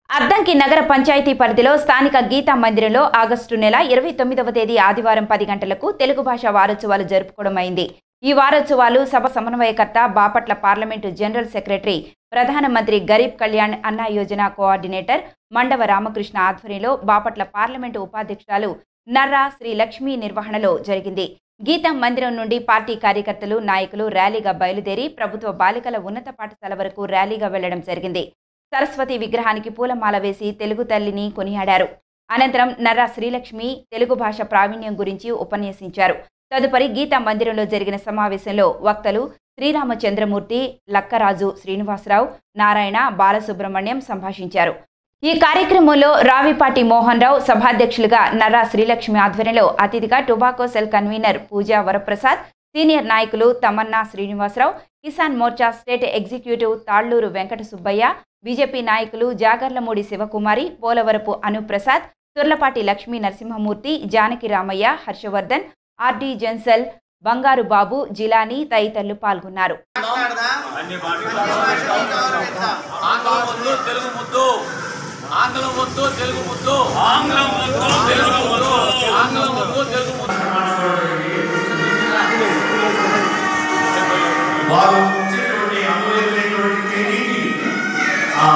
అద్దంకి నగర పంచాయతీ పరిధిలో స్థానిక గీతా మందిరంలో ఆగస్టు నెల ఇరవై తొమ్మిదవ తేదీ ఆదివారం పది గంటలకు తెలుగు భాష వారోత్సవాలు జరుపుకోవడం అయింది ఈ వారోత్సవాలు సభ సమన్వయకర్త బాపట్ల పార్లమెంటు జనరల్ సెక్రటరీ ప్రధానమంత్రి గరీబ్ కళ్యాణ్ అన్న యోజన కోఆర్డినేటర్ మండవ రామకృష్ణ ఆధ్వర్యంలో బాపట్ల పార్లమెంటు ఉపాధ్యక్షురాలు నర్రా శ్రీ లక్ష్మి నిర్వహణలో జరిగింది గీతా మందిరం నుండి పార్టీ కార్యకర్తలు నాయకులు ర్యాలీగా బయలుదేరి ప్రభుత్వ బాలికల ఉన్నత పాఠశాల వరకు ర్యాలీగా వెళ్లడం జరిగింది సరస్వతి విగ్రహానికి పూలమాల వేసి తెలుగు తల్లిని కొనియాడారు అనంతరం నర్రా శ్రీలక్ష్మి తెలుగు భాష ప్రావీణ్యం గురించి ఉపన్యసించారు తదుపరి గీతా మందిరంలో జరిగిన సమావేశంలో వక్తలు శ్రీరామచంద్రమూర్తి లక్కరాజు శ్రీనివాసరావు నారాయణ బాలసుబ్రహ్మణ్యం సంభాషించారు ఈ కార్యక్రమంలో రావిపాటి మోహన్ రావు సభాధ్యక్షులుగా నర్రా శ్రీలక్ష్మి ఆధ్వర్యంలో అతిథిగా tobacco cell convener Pooja Varaprasad senior నాయకులు Tamanna Srinivasarao Kisan Morcha state executive Talluri Venkata Subbaiah BJP నాయకులు జాగర్లమూడి శివకుమారి పోలవరపు అనుప్రసాద్ తుర్లపాటి లక్ష్మీ నరసింహమూర్తి జానకి రామయ్య హర్షవర్ధన్ ఆర్డి జెన్సల్ బంగారు బాబు జిలానీ తదితరులు పాల్గొన్నారు ఆంగ్లం వద్దు తెలుగు ముద్దు ఆంగ్లం వద్దు తెలుగు ముద్దు ఆంగ్లం వద్దు తెలుగు ముద్దు ఆంగ్లం వద్దు తెలుగు ముద్దు వారు ఇచ్చేటువంటి అమూల్యమైనటువంటి తేదీకి ఆ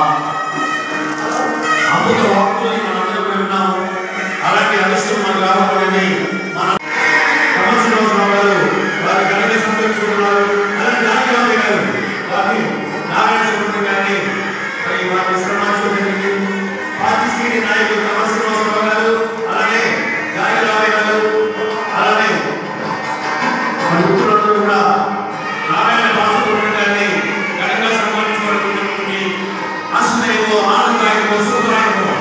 అమృత వాక్కుల్ని మనందరం విన్నాము అలాంటి అదృష్టం మనకు రావాలని మన సమస్యరావు గారు వారి గణన సంతరించుకున్నారు అలాగే నాగరావు గారు వారిని నారాయణ సుబ్రహ్మణ్యం గారిని మరి వారిని సన్మానించడం జరిగింది పార్టీ సీనియర్ నాయకులు సమస్యరావు గారు అలాగే నాగరావు గారు అలాగే మరి మిత్రులందరూ కూడా నారాయణ బాలసుబ్రహ్మణ్యం గారిని ఘనంగా సన్మానించబడుతున్నటువంటి ఆశ్చర్యము ఆనందదాయకము శుభదాయకము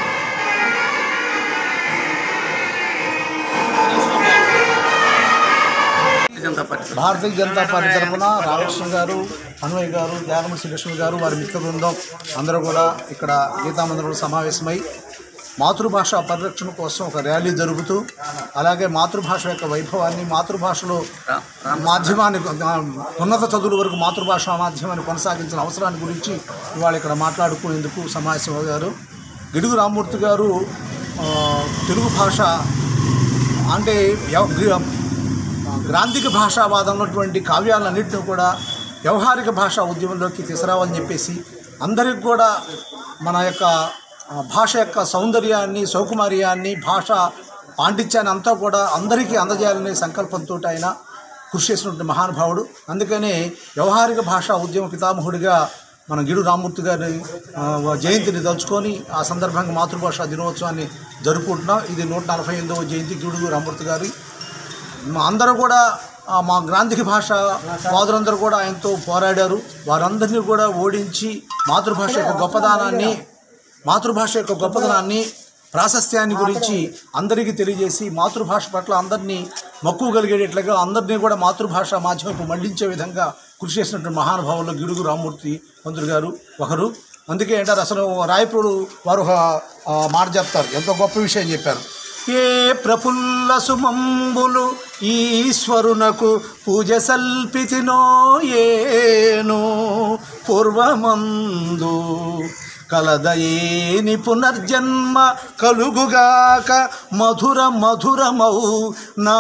భారతీయ జనతా పార్టీ తరఫున రామకృష్ణ గారు అన్వయ్ గారు త్యాగమూర్తి శ్రీలక్ష్మి గారు వారి మిత్ర బృందం అందరూ కూడా ఇక్కడ గీతామందిరంలో సమావేశమై మాతృభాష పరిరక్షణ కోసం ఒక ర్యాలీ జరుగుతూ అలాగే మాతృభాష యొక్క వైభవాన్ని మాతృభాషలో మాధ్యమాన్ని ఉన్నత చదువుల వరకు మాతృభాష మాధ్యమాన్ని కొనసాగించిన అవసరాన్ని గురించి ఇవాళ ఇక్కడ మాట్లాడుకునేందుకు సమావేశం అయ్యారు గిడుగు రామ్మూర్తి గారు ఆ, తెలుగు భాష అంటే ఎవ- గ్ర- గ్రాంధిక భాషావాదం ఉన్నటువంటి కావ్యాలన్నింటినీ కూడా వ్యవహారిక భాషా ఉద్యమంలోకి తీసుకురావాలని చెప్పేసి అందరికి కూడా మన యొక్క ఆ, భాష యొక్క సౌందర్యాన్ని సౌకుమార్యాన్ని భాష పాండిత్యాన్ని అంతా కూడా అందరికీ అందజేయాలనే సంకల్పంతో ఆయన కృషి చేసినటువంటి మహానుభావుడు అందుకనే వ్యవహారిక భాషా ఉద్యమ పితామహుడిగా మన గిడు రామ్మూర్తి గారి ఆ, జయంతిని తలుచుకొని ఆ సందర్భంగా మాతృభాషా దినోత్సవాన్ని జరుపుకుంటున్నాం ఇది నూట నలభై ఎనిమిదవ జయంతి గిడుగు రామ్మూర్తి గారి మా అందరూ కూడా ఆ, మా గ్రాంధిక భాష వాదులందరూ కూడా ఆయనతో పోరాడారు వారందరినీ కూడా ఓడించి మాతృభాష యొక్క గొప్పదనాన్ని మాతృభాష యొక్క గొప్పదనాన్ని ప్రాశస్త్యాన్ని గురించి అందరికీ తెలియజేసి మాతృభాష పట్ల అందరినీ మక్కువ కలిగేటట్లుగా అందరినీ కూడా మాతృభాష మాధ్యమం మళ్లించే విధంగా కృషి చేసినటువంటి మహానుభావుల్లో గిడుగు రామ్మూర్తి పంతులు గారు ఒకరు అందుకే అంటారు అసలు రాయపుడు వారు ఒక ఆ, మాట చెప్తారు ఎంతో గొప్ప విషయం చెప్పారు ఏ ప్రఫుల్ల సుమంబులు ఈశ్వరునకు పూజ సల్పితినో ఏను పూర్వమందు కలదయేని పునర్జన్మ కలుగుగాక మధుర మధురమౌ నా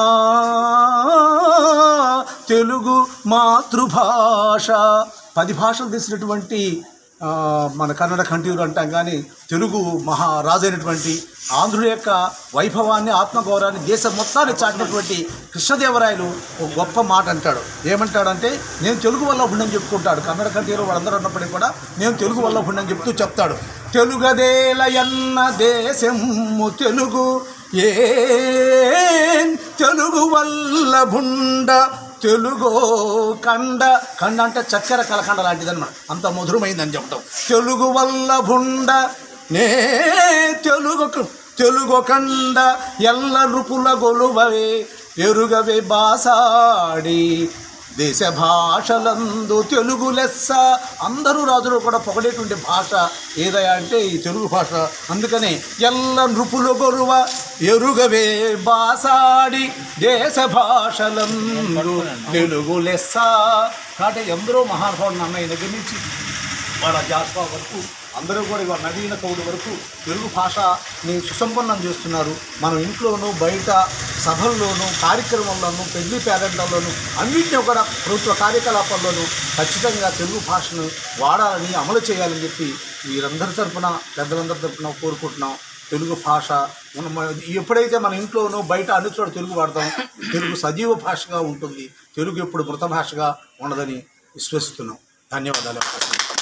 తెలుగు మాతృభాష పది భాషలు తీసినటువంటి ఆ, మన కన్నడ కంఠీయులు అంటాం కానీ తెలుగు మహారాజు అయినటువంటి ఆంధ్రుల యొక్క వైభవాన్ని ఆత్మగౌరవాన్ని దేశం మొత్తాన్ని చాటినటువంటి కృష్ణదేవరాయలు ఒక గొప్ప మాట అంటాడు ఏమంటాడంటే నేను తెలుగు వల్ల ఉండని చెప్పుకుంటాడు కన్నడ కంఠీయులు వాళ్ళందరూ ఉన్నప్పటికీ కూడా నేను తెలుగు వల్ల ఉండని చెప్తూ చెప్తాడు తెలుగదేలయన్న దేశము తెలుగు ఏ తెలుగు వల్ల భుండ తెలుగు కండ కండ అంటే చక్కెర కలకండ లాంటిదన్నమాట అంత మధురమైందని చెప్పటం తెలుగు వల్ల భుండ నే తెలుగు తెలుగు కండ ఎల్ల నృపుల గొలువవే ఎరుగవే బాసాడి దేశ భాషలందు తెలుగు లెస్స అందరూ రాజులు కూడా పొగడేటువంటి భాష ఏదయా అంటే ఈ తెలుగు భాష అందుకనే ఎల్ల నృపులు గొరువ ఎరుగవే బాసాడి దేశ భాషలందు తెలుగు లెస్స కాబట్టి ఎందరో మహానుభావులు అన్నయ్య దగ్గర నుంచి వాళ్ళ జాస్వా వరకు అందరూ కూడా ఇవాళ నవీన కవుల వరకు తెలుగు భాషని సుసంపన్నం చేస్తున్నారు మనం ఇంట్లోనూ బయట సభల్లోనూ కార్యక్రమాల్లోనూ పెళ్లి పేరెంట్లలోనూ అన్నింటినీ కూడా ప్రభుత్వ కార్యకలాపాల్లోనూ ఖచ్చితంగా తెలుగు భాషను వాడాలని అమలు చేయాలని చెప్పి వీరందరి తరపున పెద్దలందరి తరపున కోరుకుంటున్నాం తెలుగు భాష మనం మన- ఎప్పుడైతే మన ఇంట్లోనూ బయట అన్ని చోట తెలుగు వాడతాం తెలుగు సజీవ భాషగా ఉంటుంది తెలుగు ఎప్పుడు మృత భాషగా ఉండదని విశ్వసిస్తున్నాం ధన్యవాదాలు